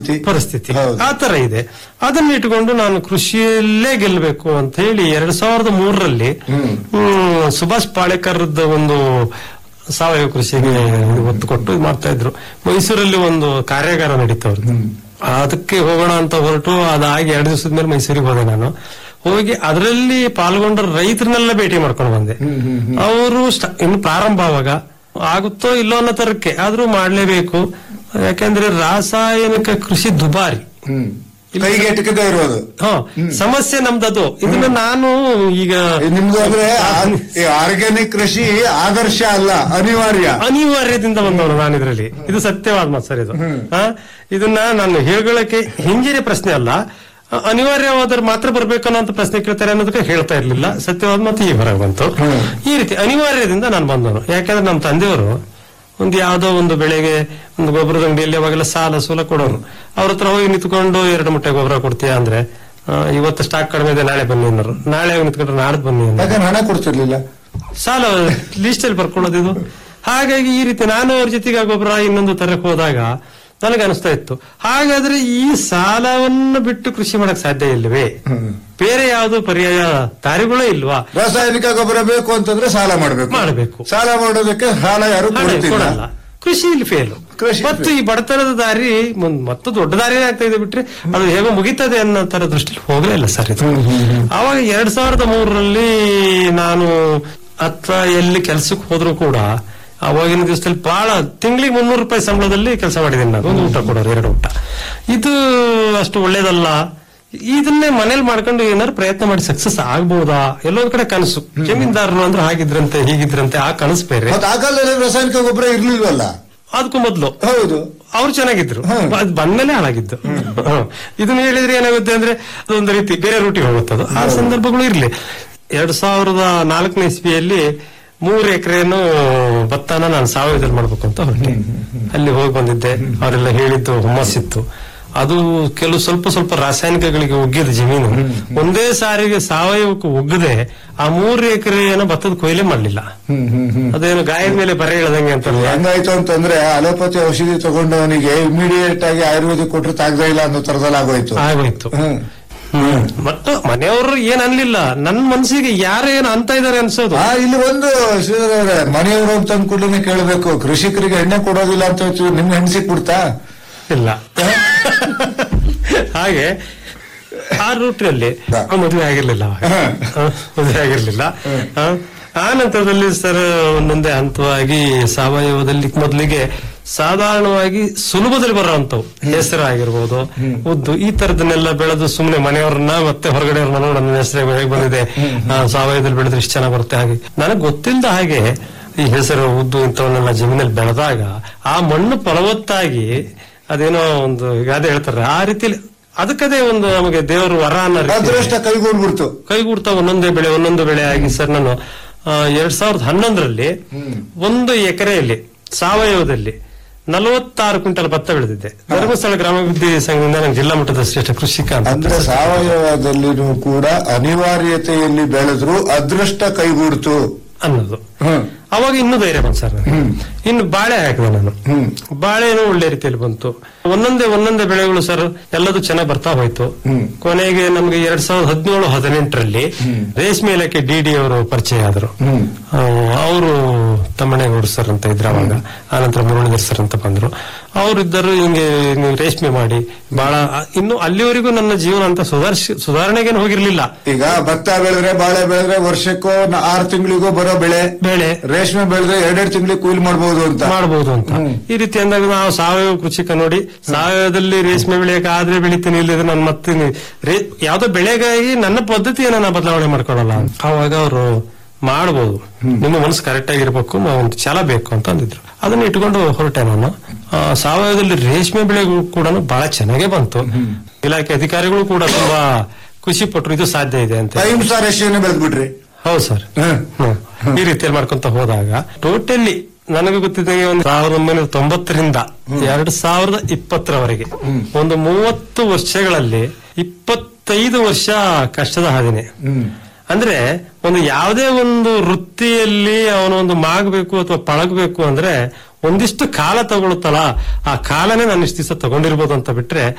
ಪರಿಸ್ಥಿತಿ ಹೌದು. ಆ ತರ ಇದೆ ಅದನ್ನ ಇಟ್ಕೊಂಡು ನಾನು ಕೃಷಿಯಲ್ಲೇ ಗೆಲ್ಲಬೇಕು ಅಂತ ಹೇಳಿ ಎರಡ್ ಸಾವಿರದ ಮೂರರಲ್ಲಿ ಹ್ಮ್, ಸುಭಾಷ್ ಪಾಳೇಕರ್ದ ಒಂದು ಸಾವಯವ ಕೃಷಿಗೆ ಒತ್ತು ಕೊಟ್ಟು ಇದ್ ಮಾಡ್ತಾ ಇದ್ರು ಮೈಸೂರಲ್ಲಿ ಒಂದು ಕಾರ್ಯಾಗಾರ ನಡೀತಾ ಅವ್ರದ್ದು ಅದಕ್ಕೆ ಹೋಗೋಣ ಅಂತ ಹೊರಟು ಅದಾಗಿ ಎರಡು ದಿವಸದ ಮೇಲೆ ಮೈಸೂರಿಗೆ ಹೋದೆ ನಾನು ಹೋಗಿ ಅದರಲ್ಲಿ ಪಾಲ್ಗೊಂಡ ರೈತರನ್ನೆಲ್ಲ ಭೇಟಿ ಮಾಡ್ಕೊಂಡು ಬಂದೆ ಅವರು ಇನ್ನು ಪ್ರಾರಂಭ ಆವಾಗ ಆಗುತ್ತೋ ಇಲ್ಲೋ ಅನ್ನೋ ತರಕ್ಕೆ ಆದ್ರೂ ಮಾಡ್ಲೇಬೇಕು ಯಾಕೆಂದ್ರೆ ರಾಸಾಯನಿಕ ಕೃಷಿ ದುಬಾರಿ ಹ್ಮ್ ಕೈಗೆ ಎಟಕದೇ ಇರೋದು ಹ ಸಮಸ್ಯೆ ನಮ್ದದು ಇದನ್ನ ನಾನು ಈಗ ನಿಮ್ದು ಅಂದ್ರೆ ಆರ್ಗ್ಯಾನಿಕ್ ಕೃಷಿ ಆದರ್ಶ ಅಲ್ಲ ಅನಿವಾರ್ಯ ಅನಿವಾರ್ಯದಿಂದ ಬಂದವನು ನಾನು ಇದರಲ್ಲಿ ಇದು ಸತ್ಯವಾದ ಮಾತು ಸರ್ ಇದು ಆ, ಇದನ್ನ ನಾನು ಹೇಳ್ಕೊಳ್ಳಕ್ಕೆ ಹಿಂಜರಿ ಪ್ರಶ್ನೆ ಅಲ್ಲ ಅ- ಅನಿವಾರ್ಯವಾದ್ರೆ ಮಾತ್ರ ಬರ್ಬೇಕು ಅನ್ನೋ ಪ್ರಶ್ನೆ ಕೇಳ್ತಾರೆ ಅನ್ನೋದಕ್ಕೆ ಹೇಳ್ತಾ ಇರ್ಲಿಲ್ಲ ಸತ್ಯವಾದ ಮಾತು ಈ ಹೊರಗೆ ಬಂತು ಈ ರೀತಿ ಅನಿವಾರ್ಯದಿಂದ ನಾನು ಬಂದವನು ಯಾಕಂದ್ರೆ ನಮ್ಮ ತಂದೆಯವರು ಒಂದು ಯಾವ್ದೋ ಒಂದು ಬೆಳೆಗೆ ಒಂದು ಗೊಬ್ಬರದ ಅಂಗಡಿಯಲ್ಲಿ ಅವಾಗೆಲ್ಲ ಸಾಲ ಸೂಲ ಕೊಡೋರು ಅವ್ರ ಹತ್ರ ಹೋಗಿ ನಿಂತ್ಕೊಂಡು ಎರಡು ಮುಟ್ಟೆ ಗೊಬ್ಬರ ಕೊಡ್ತೀಯಾ ಅಂದ್ರೆ ಆ, ಇವತ್ತು ಸ್ಟಾಕ್ ಕಡಿಮೆ ಇದೆ ನಾಳೆ ಬನ್ನಿ ಅನ್ನೋರು ನಾಳೆ ಹೋಗಿ ನಿಂತ್ಕೊಂಡ್ರೆ ನಾಡ್ದು ಬನ್ನಿ ಅನ್ನೋರು ಯಾಕಂದ್ರೆ ಹಣ ಕೊಡ್ತಿರ್ಲಿಲ್ಲ ಸಾಲ ಲಿಸ್ಟ್ ಅಲ್ಲಿ ಬರ್ಕೊಳ್ಳೋದು ಇದು ಹಾಗಾಗಿ ಈ ರೀತಿ ನಾನು ಅವ್ರ ಜೊತೆಗೆ ಆ ಗೊಬ್ಬರ ಇನ್ನೊಂದು ತರಕ್ಕೆ ಹೋದಾಗ ನನಗೆ ಅನಿಸ್ತಾ ಇತ್ತು ಹಾಗಾದ್ರೆ ಈ ಸಾಲವನ್ನು ಬಿಟ್ಟು ಕೃಷಿ ಮಾಡಕ್ ಸಾಧ್ಯ ಇಲ್ವೇ ಬೇರೆ ಯಾವ್ದು ಪರ್ಯಾಯ ದಾರಿಗಳೇ ಇಲ್ವಾ ರಾಸಾಯನಿಕ ಗೊಬ್ಬರ ಬೇಕು ಅಂತಂದ್ರೆ ಸಾಲ ಮಾಡಬೇಕು ಮಾಡಬೇಕು ಸಾಲ ಮಾಡೋದಕ್ಕೆ ಸಾಲ ಯಾರು ಹಣ ಕೊಡ್ತಿಲ್ಲ ಕೊಡಲ್ಲ ಕೃಷಿ ಇಲ್ಲಿ ಫೇಲು ಕೃಷಿ ಮತ್ತು ಈ ಬಡತನದ ದಾರಿ ಮುಂದ್ ಮತ್ತು ದೊಡ್ಡ ದಾರಿನೇ ಆಗ್ತಾ ಇದೆ ಬಿಟ್ರೆ ಅದು ಹೇಗೋ ಮುಗಿತದೆ ಅನ್ನೋ ತರ ದೃಷ್ಟಿಲಿ ಹೋಗಲೇ ಇಲ್ಲ ಸರ್ ಇದು ಅವಾಗ ಎರಡ್ ಸಾವಿರದ ಮೂರರಲ್ಲಿ ನಾನು ಅಥವಾ ಎಲ್ಲಿ ಕೆಲ್ಸಕ್ಕೆ ಹೋದ್ರು ಕೂಡ ಅವಾಗಿನ ದಿವಸದಲ್ಲಿ ಬಹಳ ತಿಂಗಳಿಗೆ ಮುನ್ನೂರು ರೂಪಾಯಿ ಸಂಬಳದಲ್ಲಿ ಕೆಲಸ ಮಾಡಿದ್ದೀನಿ ನಾನು ಒಂದು ಊಟ ಕೊಡೋರು ಎರಡು ಊಟ ಇದು ಅಷ್ಟು ಒಳ್ಳೇದಲ್ಲ ಇದನ್ನೇ ಮನೇಲಿ ಮಾಡ್ಕೊಂಡು ಏನಾದ್ರು ಪ್ರಯತ್ನ ಮಾಡಿ ಸಕ್ಸಸ್ ಆಗ್ಬಹುದಾ ಎಲ್ಲೊಂದ್ ಕಡೆ ಕನಸು ಜಮೀನ್ದಾರರು ಅಂದ್ರೆ ಹಾಗಿದ್ರಂತೆ ಹೀಗಿದ್ರಂತೆ ಆ ಕನಸು ಬೇರೆ ಮತ್ತೆ ಆ ಕಾಲದಲ್ಲಿ ರಾಸಾಯನಿಕ ಗೊಬ್ಬರ ಇರ್ಲಿಲ್ವಲ್ಲ ಅದಕ್ಕೂ ಮೊದ್ಲು ಹೌದು ಅವ್ರು ಚೆನ್ನಾಗಿದ್ರು ಹ್ಮ್. ಅದ್ ಬಂದ್ಮೇಲೆ ಹಾಳಾಗಿದ್ದು ಹ್ಮ್. ಇದನ್ನ ಹೇಳಿದ್ರೆ ಏನಾಗುತ್ತೆ ಅಂದ್ರೆ ಅದೊಂದು ರೀತಿ ಬೇರೆ ರೂಟಿಗೆ ಹೋಗುತ್ತೆ ಅದು ಆ ಸಂದರ್ಭಗಳು ಇರ್ಲಿ ಎರಡ್ ಸಾವಿರದ ನಾಲ್ಕನೇ ಇಸ್ವಿಯಲ್ಲಿ ಮೂರು ಎಕರೆನು ಭತ್ತನ ನಾನು ಸಾವಯವದಲ್ಲಿ ಮಾಡ್ಬೇಕು ಅಂತ ಹೊರಟೆ ಅಲ್ಲಿ ಹೋಗಿ ಬಂದಿದ್ದೆ ಅವರೆಲ್ಲ ಹೇಳಿದ್ದು ಹುಮ್ಮಸ್ಸಿತ್ತು ಅದು ಕೆಲವು ಸ್ವಲ್ಪ ಸ್ವಲ್ಪ ರಾಸಾಯನಿಕಗಳಿಗೆ ಒಗ್ಗಿದ ಜಮೀನು ಒಂದೇ ಸಾರಿಗೆ ಸಾವಯವಕ್ಕೆ ಒಗ್ಗದೆ ಆ ಮೂರು ಎಕರೆಯನ್ನು ಭತ್ತದ ಕೊಯ್ಲೆ ಮಾಡ್ಲಿಲ್ಲ ಹ್ಮ್ ಹ್ಮ್ ಹ್ಮ್ ಅದೇನು ಗಾಯದ ಮೇಲೆ ಬರೆ ಹೇಳ್ದಂಗೆ ಅಂತಲ್ಲ ಹೆಂಗಾಯ್ತು ಅಂತಂದ್ರೆ ಅಲೋಪತಿ ಔಷಧಿ ತಗೊಂಡವನಿಗೆ ಇಮಿಡಿಯೇಟ್ ಆಗಿ ಆಯುರ್ವೇದಿಕ್ ಕೊಟ್ಟರೆ ತಾಗ್ತಾ ಇಲ್ಲ ಅನ್ನೋ ತರದಲ್ಲಿ ಆಗೋಯ್ತು ಆಗೋಯ್ತು ಹ್ಮ್ ಹ್ಮ್. ಮತ್ತು ಮನೆಯವರು ಏನ್ ಅನ್ಲಿಲ್ಲ ನನ್ ಮನ್ಸಿಗೆ ಯಾರು ಏನ್ ಅಂತ ಇದಾರೆ ಅನ್ಸೋದು ಆ ಇಲ್ಲಿ ಒಂದು ಶ್ರೀಧರ್ ಅವ್ರೆ, ಮನೆಯವರು ಅಂತ ಅಂದ್ ಕೂಡಲೇ ಕೇಳಬೇಕು ಕೃಷಿಕರಿಗೆ ಎಣ್ಣೆ ಕೊಡೋದಿಲ್ಲ ಅಂತ ಹೇಳ್ತೀವಿ, ನಿಮ್ಗೆ ಹೆಣ್ಸಿಕ್ ಬಿಡ್ತಾ ಇಲ್ಲ ಹಾಗೆ ಆ ರೂಟ್ನಲ್ಲಿ ಮದುವೆ ಆಗಿರ್ಲಿಲ್ಲ ಅವಾಗ. ಹ, ಮದುವೆ ಆಗಿರ್ಲಿಲ್ಲ ಹ. ಆ ನಂತರದಲ್ಲಿ ಸರ್ ಒಂದೊಂದೇ ಹಂತವಾಗಿ ಸಾವಯವದಲ್ಲಿ ಮೊದಲಿಗೆ ಸಾಧಾರಣವಾಗಿ ಸುಲಭದಲ್ಲಿ ಬರುವಂತವು ಹೆಸರು ಆಗಿರ್ಬೋದು ಉದ್ದು ಈ ತರದನ್ನೆಲ್ಲ ಬೆಳೆದು ಸುಮ್ಮನೆ ಮನೆಯವ್ರನ್ನ ಮತ್ತೆ ಹೊರಗಡೆ ನೋಡ ನನ್ನ ಹೆಸರು ಹೇಗೆ ಬಂದಿದೆ ಆ, ಸಾವಯವದಲ್ಲಿ ಬೆಳೆದ್ರೆ ಇಷ್ಟು ಚೆನ್ನಾಗಿ ಬರುತ್ತೆ ಹಾಗೆ ನನಗೆ ಗೊತ್ತಿಲ್ಲದ ಹಾಗೆ ಈ ಹೆಸರು ಉದ್ದು ಇಂಥವನ್ನೆಲ್ಲ ಜಮೀನಲ್ಲಿ ಬೆಳೆದಾಗ ಆ ಮಣ್ಣು ಫಲವತ್ತಾಗಿ ಅದೇನೋ ಒಂದು ಗಾದೆ ಹೇಳ್ತಾರೆ ಆ ರೀತಿಲಿ ಅದಕ್ಕದೇ ಒಂದು ನಮಗೆ ದೇವರು ವರ ಅನ್ನೋ ರೀತಿ ಅದೃಷ್ಟ ಕೈಗೂಡ್ಬಿಡ್ತು ಕೈಗೂಡ್ತಾ ಒಂದೊಂದೇ ಬೆಳೆ ಒಂದೊಂದು ಬೆಳೆ ಆಗಿ ಸರ್ ನಾನು ಆ, ಎರಡ್ ಸಾವಿರದ ಹನ್ನೊಂದರಲ್ಲಿ ಒಂದು ಎಕರೆಯಲ್ಲಿ ಸಾವಯವದಲ್ಲಿ ನಲವತ್ತಾರು ಕ್ವಿಂಟಲ್ ಭತ್ತ ಬೆಳೆದಿದ್ದೆ ಧರ್ಮಸ್ಥಳ ಗ್ರಾಮಾಭಿವೃದ್ಧಿ ಸಂಘದಿಂದ ನಂಗೆ ಜಿಲ್ಲಾ ಮಟ್ಟದ ಶ್ರೇಷ್ಠ ಕೃಷಿಕ ಅಂತ ಅಂದ್ರೆ ಸಾವಯವದಲ್ಲಿನೂ ಕೂಡ ಅನಿವಾರ್ಯತೆಯಲ್ಲಿ ಬೆಳೆದ್ರು ಅದೃಷ್ಟ ಕೈಗೂಡ್ತು ಅನ್ನೋದು ಹ್ಮ್ ಅವಾಗ ಇನ್ನೂ ಧೈರ್ಯ ಬಂತು ಸರ್ ನನಗೆ. ಇನ್ನು ಬಾಳೆ ಹಾಕಿದೆ ನಾನು ಹ್ಮ್. ಬಾಳೆನೂ ಒಳ್ಳೆ ರೀತಿಯಲ್ಲಿ ಬಂತು ಒಂದೊಂದೇ ಒಂದೊಂದೇ ಬೆಳೆಗಳು ಸರ್ ಎಲ್ಲದೂ ಚೆನ್ನಾಗಿ ಬರ್ತಾ ಹೋಯ್ತು ಹ್ಮ್. ಕೊನೆಗೆ ನಮ್ಗೆ ಎರಡ್ ಸಾವಿರದ ಹದಿನೇಳು ಹದಿನೆಂಟರಲ್ಲಿ ರೇಷ್ಮೆ ಇಲಾಖೆ ಡಿ ಡಿ ಅವರು ಪರಿಚಯ ಆದರು ಹ್ಮ್. ಅವರು ತಮ್ಮಣ್ಣೇಗೌಡ ಸರ್ ಅಂತ ಇದ್ರು ಅವಾಗ ಆನಂತರ ಮುರಳೀಧರ್ ಸರ್ ಅಂತ ಬಂದ್ರು ಅವರಿದ್ದರು ಹಿಂಗೆ ನೀವು ರೇಷ್ಮೆ ಮಾಡಿ ಬಹಳ ಇನ್ನು ಅಲ್ಲಿವರೆಗೂ ನನ್ನ ಜೀವನ ಅಂತ ಸುಧಾರಿಸಿ ಸುಧಾರಣೆಗೇನು ಹೋಗಿರ್ಲಿಲ್ಲ ಈಗ ಭತ್ತ ಬೆಳೆದ್ರೆ ಬಾಳೆ ಬೆಳೆದ್ರೆ ವರ್ಷಕ್ಕೋ ನ- ಆರು ತಿಂಗಳಿಗೋ ಬರೋ ಬೆಳೆ ಬೆಳೆ ರೇಷ್ಮೆ ಬೆಳೆದ್ರೆ ಎರಡೆರಡು ತಿಂಗಳಿಗೆ ಕೊಯ್ಲು ಮಾಡಬಹುದು ಅಂತ ಮಾಡಬಹುದು ಅಂತ ಈ ರೀತಿ ಅಂದಾಗ ನಾವು ಸಾವಯವ ಕೃಷಿಕ ನೋಡಿ ಸಾವಯವದಲ್ಲಿ ರೇಷ್ಮೆ ಬೆಳೆಯಕ್ಕೆ ಆದ್ರೆ ಬೆಳಿತೀನಿ ಇಲ್ಲದ್ರೆ ನಾನು ಮತ್ತೆ ನಿ- ರೇ- ಯಾವ್ದೋ ಬೆಳೆಗಾಗಿ ನನ್ನ ಪದ್ಧತಿಯನ್ನ ನಾನು ಬದಲಾವಣೆ ಮಾಡ್ಕೊಳ್ಳಲ್ಲ ಅವಾಗ ಅವರು ಮಾಡಬಹುದು ನಿಮ್ಮ ಮನಸ್ಸು ಕರೆಕ್ಟ್ ಆಗಿರ್ಬೇಕು ಮ- ಒಂದು ಛಲ ಬೇಕು ಅಂತ ಅಂದಿದ್ರು ಅದನ್ನ ಇಟ್ಕೊಂಡು ಹೊರಟೆ ನಾನು ಆ, ಸಾವಯವದಲ್ಲಿ ರೇಷ್ಮೆ ಬೆಳೆಗಳು ಕೂಡ ಬಹಳ ಚೆನ್ನಾಗೇ ಬಂತು ಇಲಾಖೆ ಅಧಿಕಾರಿಗಳು ಕೂಡ ತುಂಬಾ ಖುಷಿ ಪಟ್ರು ಇದು ಸಾಧ್ಯ ಇದೆ ಅಂತ ಅಹಿಂಸಾ ರೇಷೆಯನ್ನು ಬೆಳೆದ್ಬಿಟ್ರಿ ಹೌದು ಸರ್ ಹ್ಮ್. ಹ್ಮ್. ಈ ರೀತಿಯಲ್ಲಿ ಮಾಡ್ಕೊಂತ ಹೋದಾಗ ಟೋಟಲಿ ನನಗೆ ಗೊತ್ತಿದ್ದಂಗೆ ಒಂದು ಸಾವಿರದ ಒಂಬೈನೂರ ತೊಂಬತ್ತರಿಂದ ಎರಡ್ ಸಾವಿರದ ಇಪ್ಪತ್ತರವರೆಗೆ ಒಂದು ಮೂವತ್ತು ವರ್ಷಗಳಲ್ಲಿ ಇಪ್ಪತ್ತೈದು ವರ್ಷ ಕಷ್ಟದ ಹಾದಿನೇ ಹ್ಮ್ ಅಂದ್ರೆ ಒಂದು ಯಾವುದೇ ಒಂದು ವೃತ್ತಿಯಲ್ಲಿ ಅವನು ಒಂದು ಮಾಗಬೇಕು ಅಥವಾ ಪಳಗಬೇಕು ಅಂದ್ರೆ ಒಂದಿಷ್ಟು ಕಾಲ ತಗೊಳುತ್ತಲ್ಲ ಆ ಕಾಲನೇ ನಾನು ಇಷ್ಟು ದಿವಸ ತಗೊಂಡಿರ್ಬೋದು ಅಂತ ಬಿಟ್ರೆ